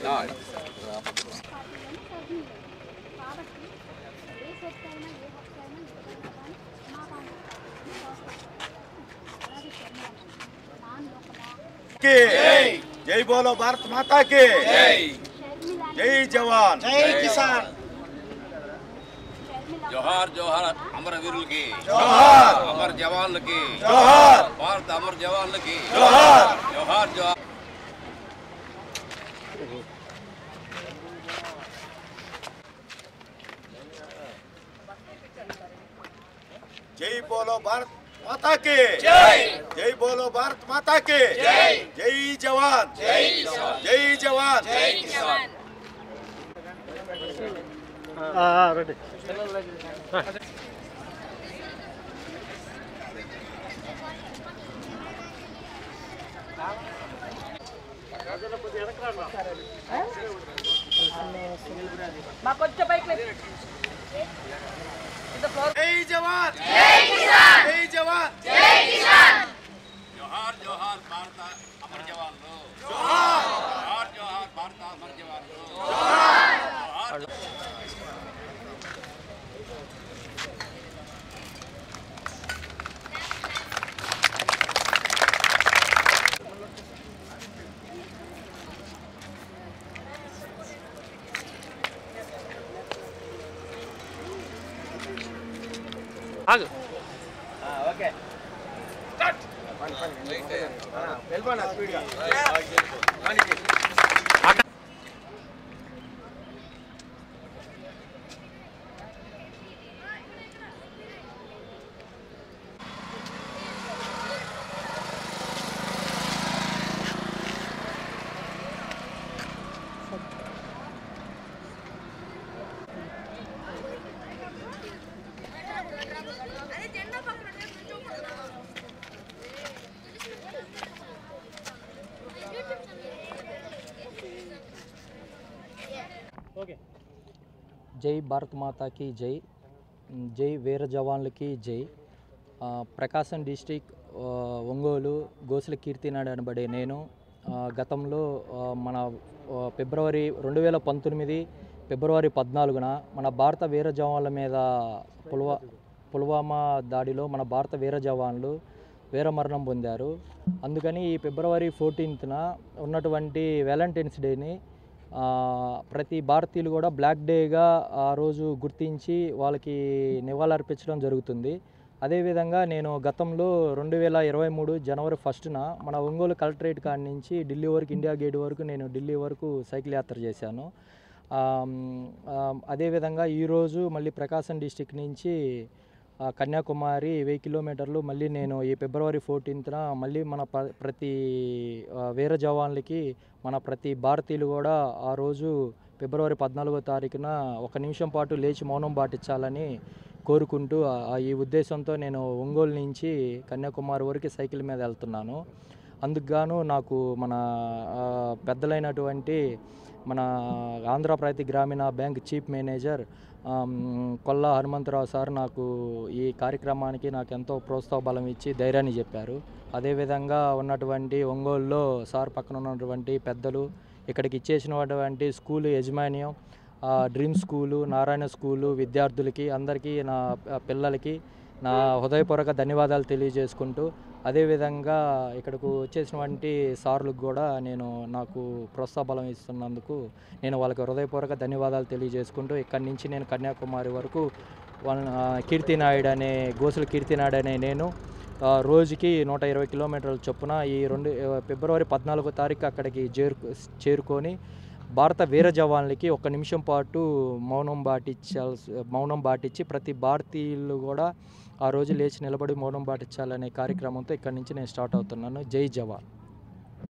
పార్టీలను సభ్యులు కాబట్టి ఏ శక్తి అయినా ఏ హక్కు అయినా ఎక్కడైనా కానీ మా కాంగ్రెస్ పార్టీని అలాగే తెలంగాణ నాన్ లోకమా की जय बोलो भारत माता की షర్మిల जय जवान జై కిసాన్ షర్మిల జోహార్ జోహార్ అమర వీరులకి जोहार అమర జవాన్లకి जोहार భారత అమర జవాన్లకి जोहार జోహార్ జోహార్ जय बोलो भारत माता की जय जय बोलो भारत माता की जय जय जवान जय जय जवान जय రెడీ जय जवान जय जवान జోహార్ జోహార్ భారత అమర జవాన్లు జోహార్ జోహార్ భారత అమర జవాన్లు జోహార్ జై భారత్ మాతాకి జై జై వీర జవాన్లకి జై ఆ, ప్రకాశం డిస్టిక్ ఆ, ఒంగోలు గోసుల కీర్తినాడు అనబడే నేను ఆ, గతంలో ఆ, మన ఆ, ఫిబ్రవరి రెండు వేల పంతొమ్మిది ఫిబ్రవరి పద్నాలుగున మన భారత వీర జవాన్ల మీద పుల్వా పుల్వామా దాడిలో మన భారత వీర జవాన్లు వీరమరణం పొందారు అందుకని ఈ ఫిబ్రవరి ఫోర్టీన్త్న ఉన్నటువంటి వ్యాలంటైన్స్ డేని ఆ, ప్రతి భారతీయులు కూడా బ్లాక్ డేగా ఆ రోజు గుర్తించి వాళ్ళకి నివాళులర్పించడం జరుగుతుంది అదేవిధంగా నేను గతంలో రెండు వేల ఇరవై మూడు జనవరి ఫస్ట్న మన ఒంగోలు కలెక్టరేట్ కాడి నుంచి ఢిల్లీ వరకు ఇండియా గేట్ వరకు నేను ఢిల్లీ వరకు సైకిల్ యాత్ర చేశాను ఆమ్, ఆమ్, అదేవిధంగా ఈరోజు మళ్ళీ ప్రకాశం డిస్టిక్ నుంచి ఆ, కన్యాకుమారి వెయ్యి కిలోమీటర్లు మళ్ళీ నేను ఈ ఫిబ్రవరి ఫోర్టీన్త్న మళ్ళీ మన ప్ర- ప్రతి ఆ, వీర జవాన్లకి మన ప్రతి భారతీయులు కూడా ఆ రోజు ఫిబ్రవరి పద్నాలుగో తారీఖున ఒక నిమిషం పాటు లేచి మౌనం పాటించాలని కోరుకుంటూ ఆ- ఆ ఈ ఉద్దేశంతో నేను ఒంగోలు నుంచి కన్యాకుమారి వరకు సైకిల్ మీద వెళ్తున్నాను అందుకు గాను నాకు మన ఆ, పెద్దలైనటువంటి మన ఆంధ్రప్రదేశ్ గ్రామీణ bank chief manager um, Kolla Hanumantharao sir నాకు ఈ కార్యక్రమానికి నాకు ఎంతో ప్రోత్సాహ బలం ఇచ్చి ధైర్యాన్ని చెప్పారు అదేవిధంగా ఉన్నటువంటి ఒంగోలులో సార్ పక్కన ఉన్నటువంటి పెద్దలు ఇక్కడికి ఇచ్చేసినటువంటి స్కూల్ యజమాన్యం ఆ, డ్రీమ్ స్కూలు నారాయణ స్కూలు విద్యార్థులకి అందరికీ నా ప- పిల్లలకి నా హృదయపూర్వక ధన్యవాదాలు తెలియజేసుకుంటూ అదేవిధంగా ఇక్కడకు వచ్చేసినటువంటి సార్లకు కూడా నేను నాకు ప్రోత్సాహ బలం ఇస్తున్నందుకు నేను వాళ్ళకి హృదయపూర్వక ధన్యవాదాలు తెలియజేసుకుంటూ ఇక్కడి నుంచి నేను కన్యాకుమారి వరకు వాళ్ళ ఆ, కీర్తి నాయుడు అనే గోసుల కీర్తి నాయుడు అనే నేను ఆ, రోజుకి నూట ఇరవై కిలోమీటర్ల చొప్పున ఈ రెండు ఆ, ఫిబ్రవరి పద్నాలుగో తారీఖు అక్కడికి చేరుకు చేరుకొని భారత వీర జవాన్లకి ఒక నిమిషం పాటు మౌనం పాటించాల్సి మౌనం పాటించి ప్రతి భారతీయులు కూడా ఆ రోజు లేచి నిలబడి మౌనం పాటించాలనే కార్యక్రమంతో ఇక్కడి నుంచి నేను స్టార్ట్ అవుతున్నాను జై జవాన్